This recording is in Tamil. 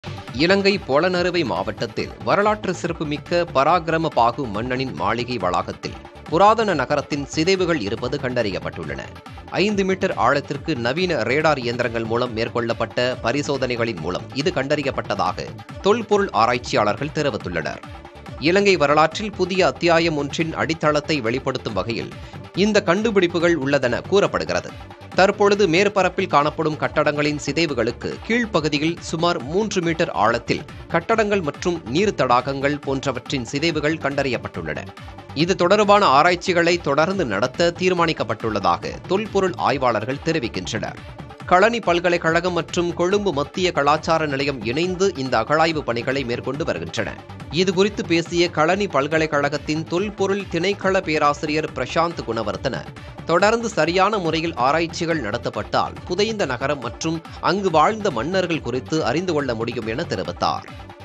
இலங்கை பொலனறுவை மாவட்டத்தில் வரலாற்று சிறப்புமிக்க பராக்கிரம பாகு மன்னனின் மாளிகை வளாகத்தில் புராதன நகரத்தின் சிதைவுகள் இருப்பது கண்டறியப்பட்டுள்ளன ஐந்து மீட்டர் ஆழத்திற்கு நவீன ரேடார் இயந்திரங்கள் மூலம் மேற்கொள்ளப்பட்ட பரிசோதனைகளின் மூலம் இது கண்டறியப்பட்டதாக தொல்பொருள் ஆராய்ச்சியாளர்கள் தெரிவித்துள்ளனர் இலங்கை வரலாற்றில் புதிய அத்தியாயம் ஒன்றின் அடித்தளத்தை வெளிப்படுத்தும் வகையில் இந்த கண்டுபிடிப்புகள் உள்ளதென கூறப்படுகிறது தற்பொழுது மேற்பரப்பில் காணப்படும் கட்டடங்களின் சிதைவுகளுக்கு கீழ்ப்பகுதியில் சுமார் மூன்று மீட்டர் ஆழத்தில் கட்டடங்கள் மற்றும் நீர் தடாகங்கள் போன்றவற்றின் சிதைவுகள் கண்டறியப்பட்டுள்ளன இது தொடர்பான ஆராய்ச்சிகளை தொடர்ந்து நடத்த தீர்மானிக்கப்பட்டுள்ளதாக தொல்பொருள் ஆய்வாளர்கள் தெரிவிக்கின்றனர் களனி பல்கலைக்கழகம் மற்றும் கொழும்பு மத்திய கலாச்சார நிலையம் இணைந்து இந்த அகழாய்வு பணிகளை மேற்கொண்டு வருகின்றன இது குறித்து பேசிய களனி பல்கலைக்கழகத்தின் தொல்பொருள் திணைக்கள பேராசிரியர் பிரசாந்த் குணவர்த்தன தொடர்ந்து சரியான முறையில் ஆராய்ச்சிகள் நடத்தப்பட்டால் புதைந்த நகரம் மற்றும் அங்கு வாழ்ந்த மன்னர்கள் குறித்து அறிந்து கொள்ள முடியும் என தெரிவித்தார்